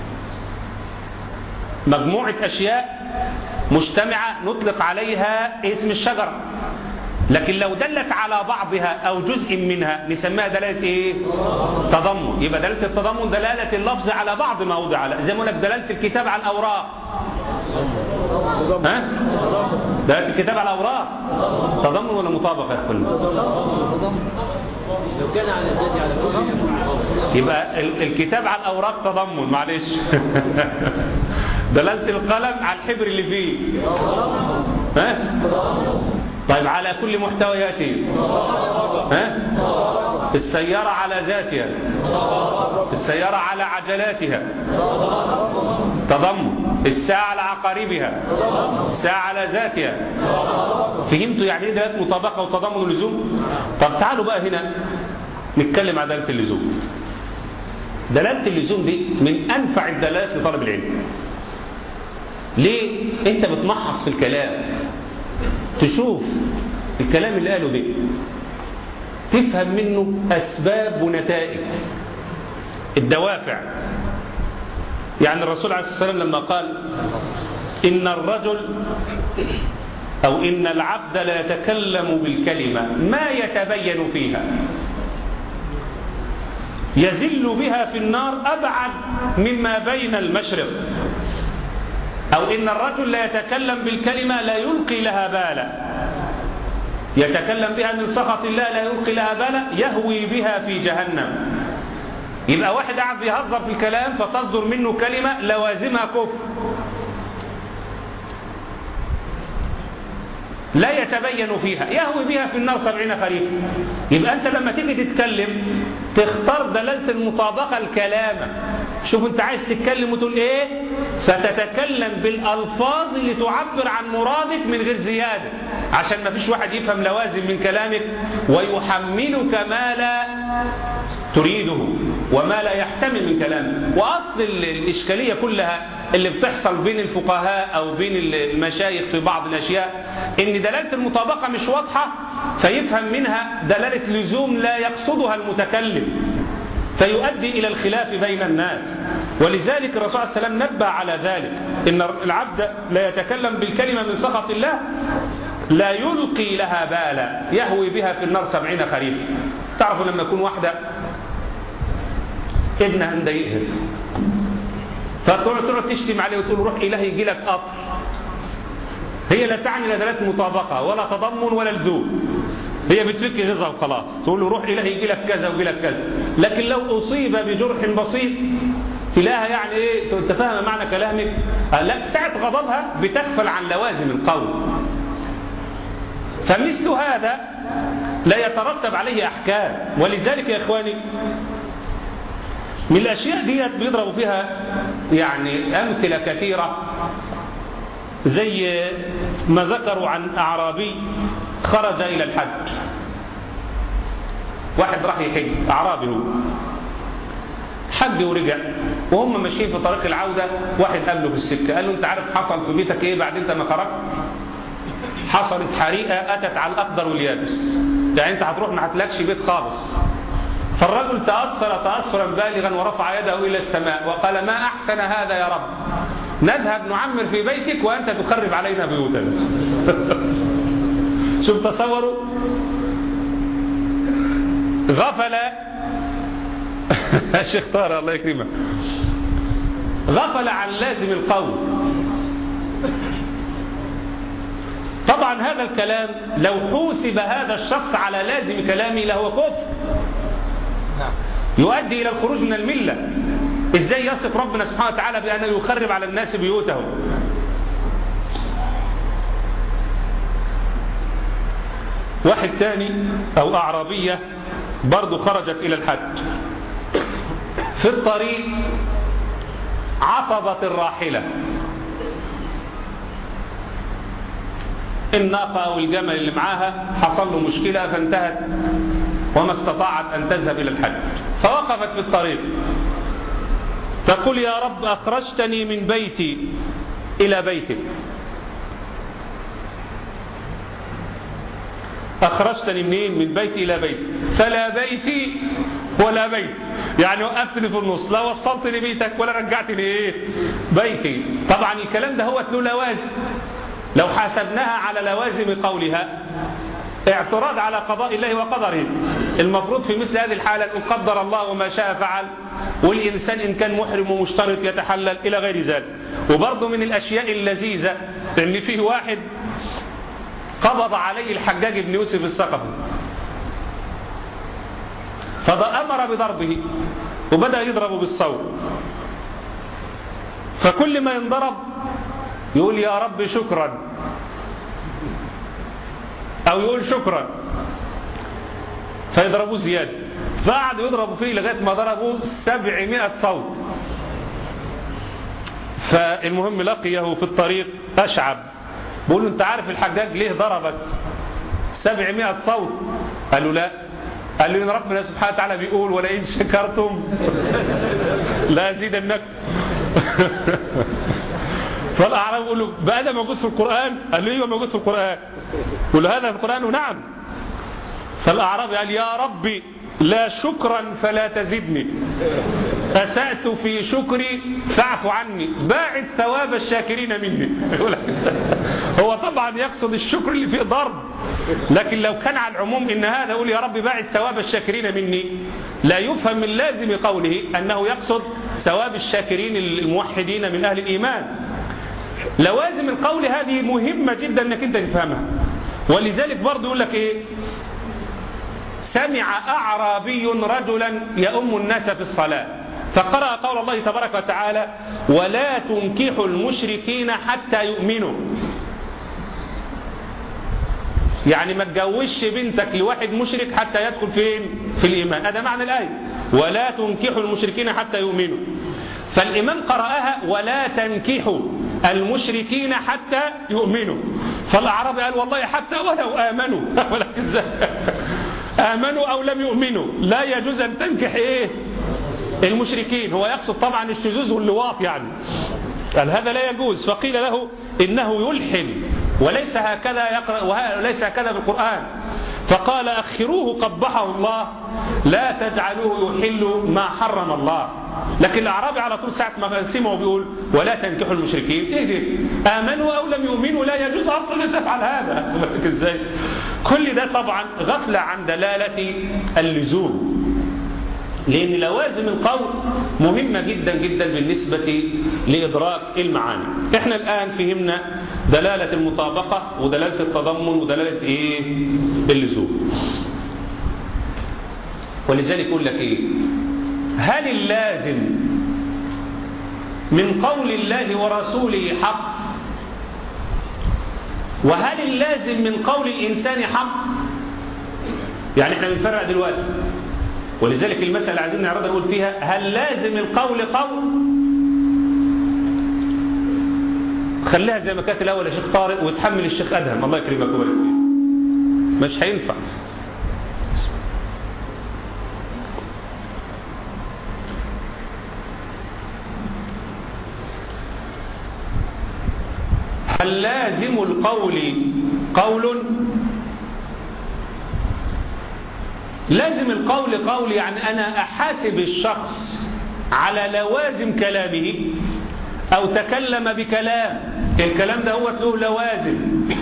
مجموعة اشياء مجتمعة نطلق عليها اسم الشجرة لكن لو دلت على بعضها او جزء منها نسميها دلالة ايه تضمن يبقى دلالة التضمن دلالة اللفظ على بعض ما وضع على زي ما لك دلالة الكتاب على الاوراق ها دلالة الكتاب على الاوراق تضمن ولا مطابق يا اخوان لو كان على ذاتي على كل يبقى ال- الكتاب على الاوراق تضمن معلش دلالة القلم على الحبر اللي فيه ها طيب على كل محتوياته ها السيارة على ذاتها السيارة على عجلاتها تضمن الساعة على عقاربها الساعة على ذاتها فهمتوا يعني ايه دلالة مطابقة وتضمن ولزوم طب تعالوا بقى هنا نتكلم عن دلالة اللزوم دلالة اللزوم دي من أنفع الدلالات لطلب العلم ليه انت بتمحص في الكلام تشوف الكلام اللي قاله ده تفهم منه أسباب ونتائج الدوافع يعني الرسول عليه الصلاة والسلام لما قال إن الرجل أو إن العبد لا يتكلم بالكلمة ما يتبين فيها يزل بها في النار أبعد مما بين المشرق أو إن الرجل لا يتكلم بالكلمة لا يلقي لها بالا يتكلم بها من سخط الله لا يلقي لها بالا يهوي بها في جهنم يبقى واحد قاعد بيهزر في الكلام فتصدر منه كلمة لوازمها كفر لا يتبين فيها يهوي بها في النار سبعين خريف يبقى أنت لما تيجي تتكلم تختار دلالة المطابقة الكلام شوف أنت عايز تتكلم وتقول إيه فتتكلم بالألفاظ اللي تعبر عن مرادك من غير زيادة عشان ما فيش واحد يفهم لوازم من كلامك ويحملك ما لا تريده وما لا يحتمل من كلامك وأصل الإشكالية كلها اللي بتحصل بين الفقهاء أو بين المشايخ في بعض الأشياء إن دلالة المطابقة مش واضحة فيفهم منها دلالة لزوم لا يقصدها المتكلم فيؤدي إلى الخلاف بين الناس ولذلك الرسول عليه السلام نبه على ذلك إن العبد لا يتكلم بالكلمة من سخط الله لا يلقي لها بالا يهوي بها في النار سبعين خريف تعرفوا لما يكون واحدة ابنها مضايقها فتقعد تقعد تشتم عليه وتقول روح إلهي يجي لك قطر هي لا تعني لا دلالة مطابقة ولا تضمن ولا لزوم هي بتفك غزة وخلاص تقول له روح إلهي يجي لك كذا ويجي لك كذا لكن لو أصيب بجرح بسيط تلاقيها يعني ايه انت فاهم معنى كلامك لا ساعة غضبها بتغفل عن لوازم القول فمثل هذا لا يترتب عليه أحكام ولذلك يا إخواني من الأشياء ديت بيضربوا فيها يعني أمثلة كثيرة زي ما ذكروا عن أعرابي خرج إلى الحج واحد راح يحج أعرابي هو حج ورجع وهم ماشيين في طريق العودة واحد قابله في السكة قال له انت عارف حصل في بيتك ايه بعد انت ما خرجت حصلت حريقة أتت على الأخضر واليابس يعني انت هتروح ما هتلاقش بيت خالص فالرجل تأثر تأثرا بالغا ورفع يده إلى السماء وقال ما أحسن هذا يا رب نذهب نعمر في بيتك وأنت تخرب علينا بيوتنا شوف تصوروا غفل الشيخ طارق الله يكرمه غفل عن لازم القول طبعا هذا الكلام لو حوسب هذا الشخص على لازم كلامه لهو كفر يؤدي إلى الخروج من الملة إزاي يصف ربنا سبحانه وتعالى بأنه يخرب على الناس بيوتهم واحد تاني أو أعرابية برضو خرجت إلى الحج في الطريق عطبت الراحلة الناقة أو الجمل اللي معاها حصل له مشكلة فانتهت وما استطاعت أن تذهب إلى الحج فوقفت في الطريق تقول يا رب أخرجتني من بيتي إلى بيتك أخرجتني منين من بيتي إلى بيتي فلا بيتي ولا بيت يعني وقفتني في النص لا وصلتني بيتك ولا رجعتني إيه بيتي طبعا الكلام ده هو له لوازم لو حاسبناها على لوازم قولها اعتراض على قضاء الله وقدره المفروض في مثل هذه الحالة أن قدر الله وما شاء فعل والإنسان إن كان محرم ومشترط يتحلل إلى غير ذلك وبرضه من الأشياء اللذيذة أن فيه واحد قبض عليه الحجاج بن يوسف الثقفي فأمر بضربه وبدأ يضرب بالصوت فكل ما ينضرب يقول يا رب شكرا أو يقول شكرا فيضربوه زيادة فقعد يضربوا فيه لغاية ما ضربوا سبعمائة صوت فالمهم لقيه في الطريق أشعب بقول له أنت عارف الحجاج ليه ضربك سبعمائة صوت قالوا لا قال له إن ربنا سبحانه وتعالى بيقول ولئن شكرتم لا أزيدنكم فالأعراب يقول له بقى ده موجود في القرآن قال له ايوه موجود في القرآن يقول له هذا في القرآن ونعم فالأعرابي قال يا ربي لا شكرا فلا تزدني أسأت في شكري فاعف عني باعد ثواب الشاكرين مني هو طبعا يقصد الشكر اللي فيه ضرب لكن لو كان على العموم إن هذا يقول يا رب باعد ثواب الشاكرين مني لا يفهم من لازم قوله أنه يقصد ثواب الشاكرين الموحدين من أهل الإيمان لوازم القول هذه مهمة جدا أنك أنت تفهمها ولذلك برضه يقول لك إيه سمع أعرابي رجلا يؤم الناس في الصلاة فقرأ قول الله تبارك وتعالى ولا تنكحوا المشركين حتى يؤمنوا يعني ما تجوزش بنتك لواحد مشرك حتى يدخل فين في الإيمان هذا معنى الآية ولا تنكحوا المشركين حتى يؤمنوا فالإمام قرأها ولا تنكحوا المشركين حتى يؤمنوا فالأعرابي قال والله حتى ولو آمنوا آمنوا أو لم يؤمنوا لا يجوز أن تنكح إيه المشركين هو يقصد طبعا الشذوذ واللواط يعني قال هذا لا يجوز فقيل له إنه يلحن وليس هكذا يقرأ وليس هكذا بالقرآن فقال أخروه قبحه الله لا تجعلوه يحل ما حرم الله لكن الأعرابي على طول ساعة ما سمعوا بيقول ولا تنكحوا المشركين إيه دي آمنوا أو لم يؤمنوا لا يجوز أصلا أن تفعل هذا إزاي كل ده طبعا غفلة عن دلالة اللزوم لأن لوازم القول مهمة جدا جدا بالنسبة لإدراك المعاني احنا الآن فهمنا دلالة المطابقة ودلالة التضمن ودلالة إيه اللزوم ولذلك يقول لك إيه هل اللازم من قول الله ورسوله حق وهل اللازم من قول الإنسان حق يعني احنا بنفرق دلوقتي ولذلك المسألة اللي عايزين نعرضها نقول فيها هل لازم القول قول خليها زي ما كانت الأول يا شيخ طارق وتحمل الشيخ أدهم الله يكرمك ويبارك فيك مش هينفع هل لازم القول قول لازم القول قول يعني أنا أحاسب الشخص على لوازم كلامه أو تكلم بكلام الكلام ده هو له لوازم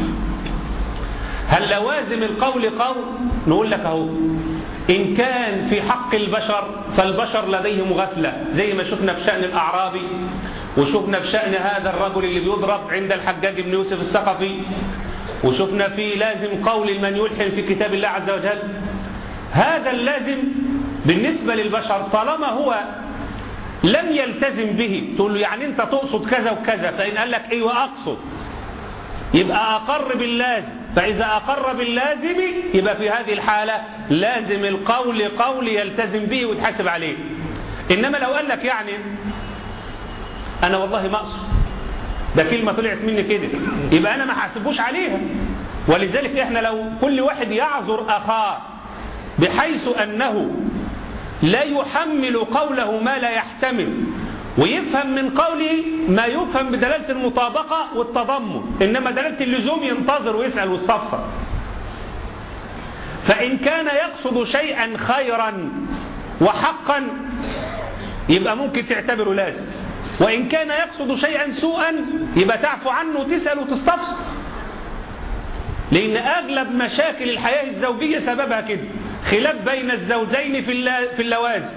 هل لوازم القول قول نقول لك اهو إن كان في حق البشر فالبشر لديهم غفلة زي ما شفنا في شأن الأعرابي وشفنا في شأن هذا الرجل اللي بيضرب عند الحجاج بن يوسف الثقفي وشفنا في لازم قول من يلحن في كتاب الله عز وجل هذا اللازم بالنسبة للبشر طالما هو لم يلتزم به تقول له يعني انت تقصد كذا وكذا فإن قال لك ايوه اقصد يبقى اقر باللازم فإذا أقر باللازم يبقى في هذه الحالة لازم القول قول يلتزم به ويتحاسب عليه إنما لو قال لك يعني أنا والله ما أقصد ده كلمة طلعت مني كده يبقى أنا ما حاسبوش عليها ولذلك إحنا لو كل واحد يعذر أخاه بحيث أنه لا يحمل قوله ما لا يحتمل ويفهم من قوله ما يفهم بدلالة المطابقة والتضمن إنما دلالة اللزوم ينتظر ويسأل ويستفسر فإن كان يقصد شيئا خيرا وحقا يبقى ممكن تعتبره لازم وإن كان يقصد شيئا سوءا يبقى تعفو عنه وتسأل وتستفسر لأن أغلب مشاكل الحياة الزوجية سببها كده خلاف بين الزوجين في اللوازم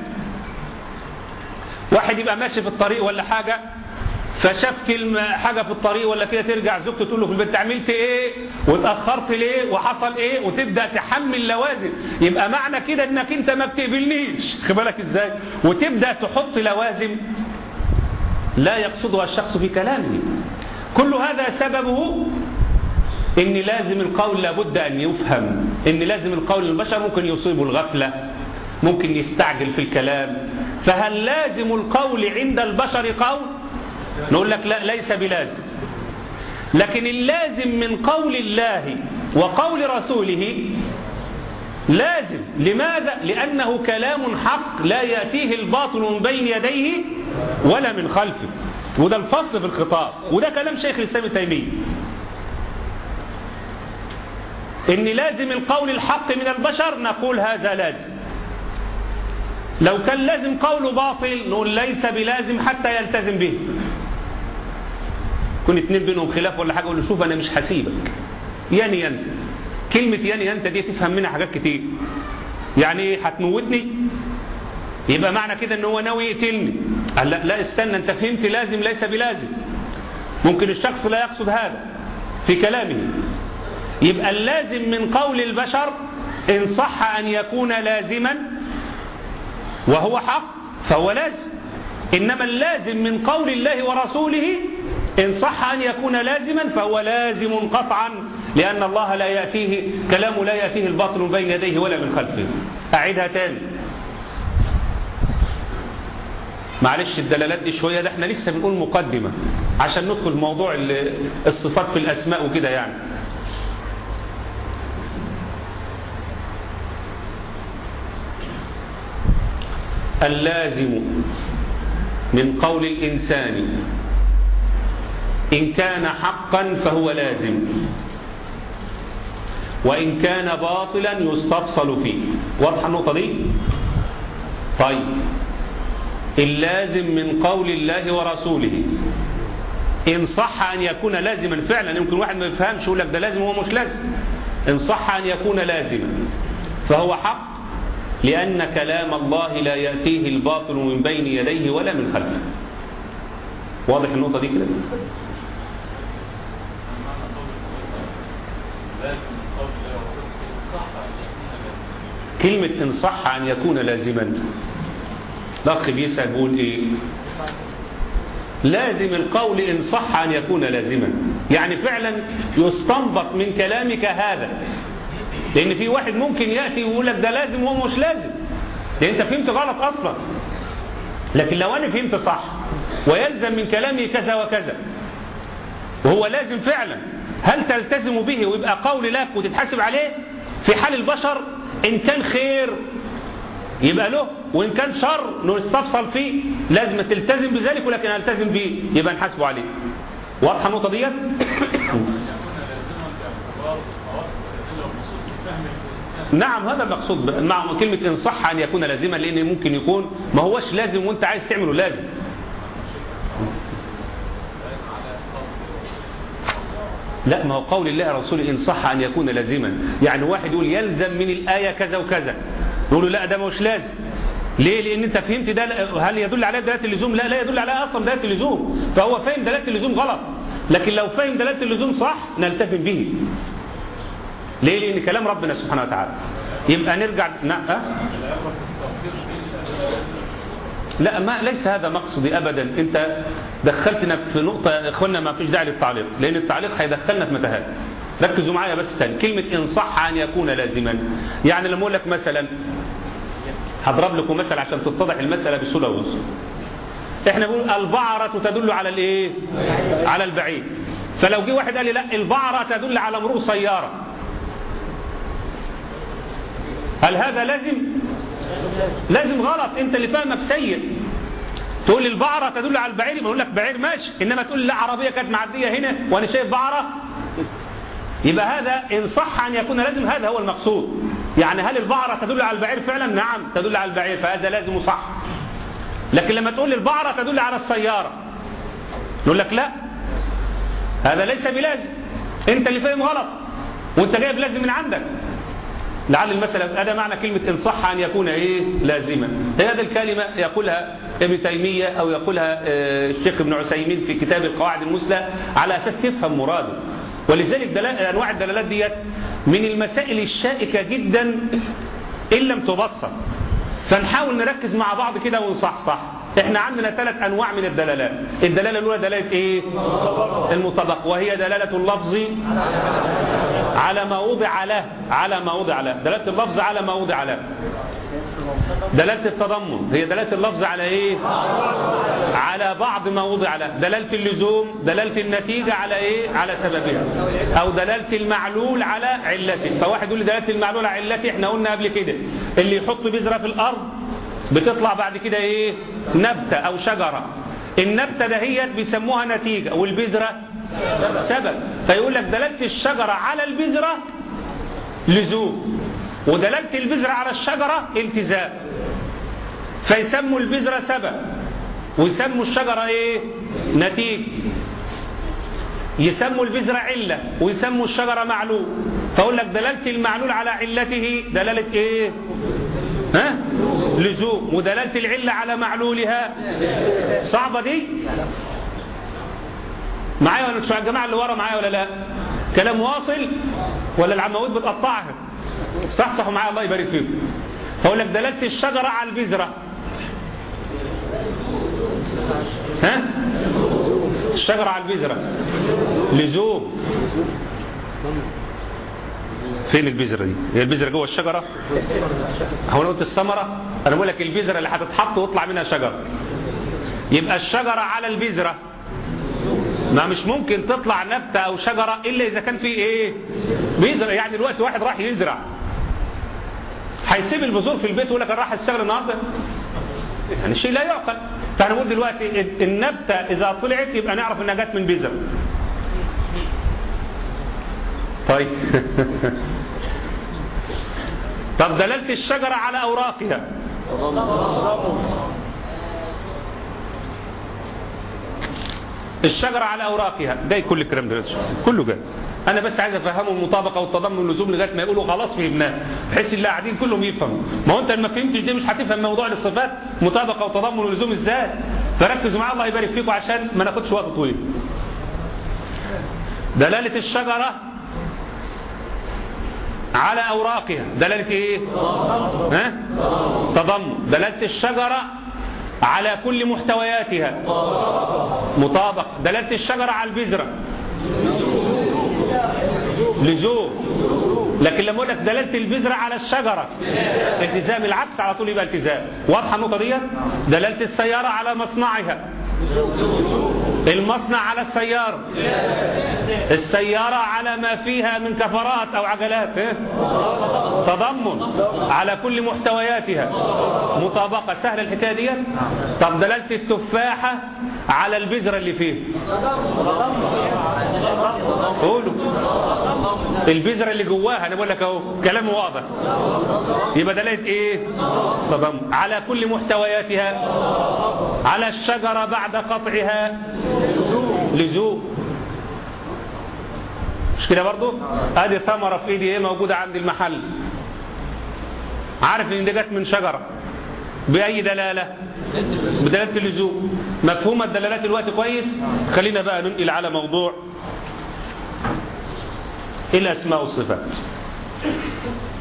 واحد يبقى ماشي في الطريق ولا حاجة فشاف كلمة حاجة في الطريق ولا كده ترجع زوجته تقول له في البيت عملت ايه واتأخرت ليه وحصل ايه وتبدأ تحمل لوازم يبقى معنى كده انك انت ما بتقبلنيش بالك ازاي وتبدأ تحط لوازم لا يقصدها الشخص في كلامه كل هذا سببه ان لازم القول لابد ان يفهم ان لازم القول البشر ممكن يصيبه الغفلة ممكن يستعجل في الكلام فهل لازم القول عند البشر قول نقول لك لا ليس بلازم لكن اللازم من قول الله وقول رسوله لازم لماذا لأنه كلام حق لا يأتيه الباطل من بين يديه ولا من خلفه وده الفصل في الخطاب وده كلام شيخ الإسلام تيمية ان لازم القول الحق من البشر نقول هذا لازم لو كان لازم قوله باطل نقول ليس بلازم حتى يلتزم به كن اتنين بينهم خلاف ولا حاجة يقول له شوف انا مش هسيبك ياني انت كلمة ياني انت دي تفهم منها حاجات كتير يعني ايه هتموتني يبقى معنى كده ان هو ناوي يقتلني قال لا, لا استنى انت فهمت لازم ليس بلازم ممكن الشخص لا يقصد هذا في كلامه يبقى اللازم من قول البشر إن صح أن يكون لازما وهو حق فهو لازم إنما اللازم من قول الله ورسوله إن صح أن يكون لازما فهو لازم قطعا لأن الله لا يأتيه كلامه لا يأتيه الباطل من بين يديه ولا من خلفه أعيدها تاني معلش الدلالات دي شوية ده احنا لسه بنقول مقدمة عشان ندخل موضوع الصفات في الأسماء وكده يعني اللازم من قول الإنسان إن كان حقا فهو لازم وإن كان باطلا يستفصل فيه واضحة النقطة دي طيب اللازم من قول الله ورسوله إن صح أن يكون لازما فعلا يمكن واحد ما يفهمش يقول لك ده لازم وهو مش لازم إن صح أن يكون لازما فهو حق لأن كلام الله لا يأتيه الباطل من بين يديه ولا من خلفه واضح النقطة دي كده كلمة إن صح أن يكون لازما الأخ بيسأل بيقول إيه لازم القول إن صح أن يكون لازما يعني فعلا يستنبط من كلامك هذا لأن في واحد ممكن يأتي ويقول لك ده لازم وهو مش لازم لأن أنت فهمت غلط أصلا لكن لو أنا فهمت صح ويلزم من كلامي كذا وكذا وهو لازم فعلا هل تلتزم به ويبقى قول لك وتتحاسب عليه في حال البشر إن كان خير يبقى له وإن كان شر نستفصل فيه لازم تلتزم بذلك ولكن ألتزم به يبقى نحاسبه عليه واضحة النقطة ديت نعم هذا المقصود مع كلمة إن صح أن يكون لازما لأن ممكن يكون ما هوش لازم وانت عايز تعمله لازم لا ما هو قول الله رسول إن صح أن يكون لازما يعني واحد يقول يلزم من الآية كذا وكذا يقول له لا ده مش لازم ليه لأن أنت فهمت ده هل يدل على دلالة اللزوم لا لا يدل على أصلا دلالة اللزوم فهو فاهم دلالة اللزوم غلط لكن لو فهم دلالة اللزوم صح نلتزم به ليه لأن كلام ربنا سبحانه وتعالى يبقى نرجع نعم لا ما ليس هذا مقصدي ابدا انت دخلتنا في نقطه يا اخوانا ما فيش داعي للتعليق لان التعليق هيدخلنا في متاهات ركزوا معايا بس تاني كلمه ان صح ان يكون لازما يعني لما اقول لك مثلا هضرب لكم مثل عشان تتضح المساله بسهوله ويسر احنا بنقول البعره تدل على الايه على البعيد فلو جه واحد قال لي لا البعره تدل على مرور سياره هل هذا لازم لازم غلط انت اللي فاهمك سيء تقول لي البعرة تدل على البعير بقول لك بعير ماشي انما تقول لي لا عربية كانت معدية هنا وانا شايف بعرة يبقى هذا ان صح ان يكون لازم هذا هو المقصود يعني هل البعرة تدل على البعير فعلا نعم تدل على البعير فهذا لازم صح لكن لما تقول لي البعرة تدل على السيارة نقول لك لا هذا ليس بلازم انت اللي فاهم غلط وانت جايب لازم من عندك لعل المسألة هذا معنى كلمة إن صح أن يكون إيه لازما هذه الكلمة يقولها ابن تيمية أو يقولها الشيخ ابن عسيمين في كتاب القواعد المثلى على أساس تفهم مراده ولذلك دلال أنواع الدلالات ديت من المسائل الشائكة جدا إن لم تبسط فنحاول نركز مع بعض كده ونصحصح احنا عندنا ثلاث انواع من الدلالات الدلاله الاولى دلاله ايه المطابقه وهي دلاله اللفظ على ما وضع له على ما وضع له دلاله اللفظ على ما وضع له دلاله التضمن هي دلاله اللفظ على ايه على بعض ما وضع له دلاله اللزوم دلاله النتيجه على ايه على سببها او دلاله المعلول على علته فواحد يقول لي دلاله المعلول على علته احنا قلنا قبل كده اللي يحط بذره في الارض بتطلع بعد كده ايه نبتة او شجرة النبتة دهيت بيسموها نتيجة والبذرة سبب فيقول لك دلالة الشجرة على البذرة لزوم ودلالة البذرة على الشجرة التزام فيسموا البذرة سبب ويسموا الشجرة ايه نتيجة يسموا البذرة علة ويسموا الشجرة معلول فأقول لك دلالة المعلول على علته دلالة ايه ها لزوم ودلالة العلة على معلولها صعبة دي معايا ولا مش مع الجماعة اللي ورا معايا ولا لا كلام واصل ولا العمود بتقطعها صح صح معايا الله يبارك فيكم فأقول لك دلالة الشجرة على البذرة ها الشجرة على البذرة لزوم فين البذرة دي هي البذرة جوه الشجرة هو انا قلت الثمرة انا بقول لك البذرة اللي هتتحط ويطلع منها شجرة يبقى الشجرة على البذرة ما مش ممكن تطلع نبتة او شجرة الا اذا كان في ايه بذرة يعني دلوقتي واحد راح يزرع هيسيب البذور في البيت ويقول لك انا راح اشتغل النهارده يعني شيء لا يعقل فانا بقول دلوقتي النبتة اذا طلعت يبقى نعرف انها جت من بذرة طيب طب دلالة الشجرة على أوراقها الشجرة على أوراقها جاي كل الكلام ده كله جاي أنا بس عايز أفهمه المطابقة والتضمن واللزوم لغاية ما يقولوا خلاص فهمناه بحيث اللي قاعدين كلهم يفهموا ما هو أنت ما فهمتش دي مش هتفهم موضوع الصفات مطابقة وتضمن ولزوم إزاي فركزوا معايا الله يبارك فيكم عشان ما ناخدش وقت طويل دلالة الشجرة على أوراقها دلالة إيه ها؟ تضمن دلالة الشجرة على كل محتوياتها مطابق دلالة الشجرة على البذرة لزوم لكن لما اقول لك دلالة البذرة على الشجرة التزام العكس على طول يبقى التزام واضحة النقطة دي دلالة السيارة على مصنعها المصنع على السيارة السيارة على ما فيها من كفرات أو عجلات إيه؟ تضمن على كل محتوياتها مطابقة سهلة الحكاية دي طب دلالة التفاحة على البذرة اللي فيه قولوا البذرة اللي جواها أنا بقول لك أهو كلام واضح يبقى دلالة إيه تضمن على كل محتوياتها على الشجرة بعد قطعها لزوم مش كده برضو ادي ثمرة في ايدي ايه موجودة عند المحل عارف ان دي جت من شجرة بأي دلالة بدلالة اللزوم مفهومة الدلالات الوقت كويس خلينا بقى ننقل على موضوع الأسماء والصفات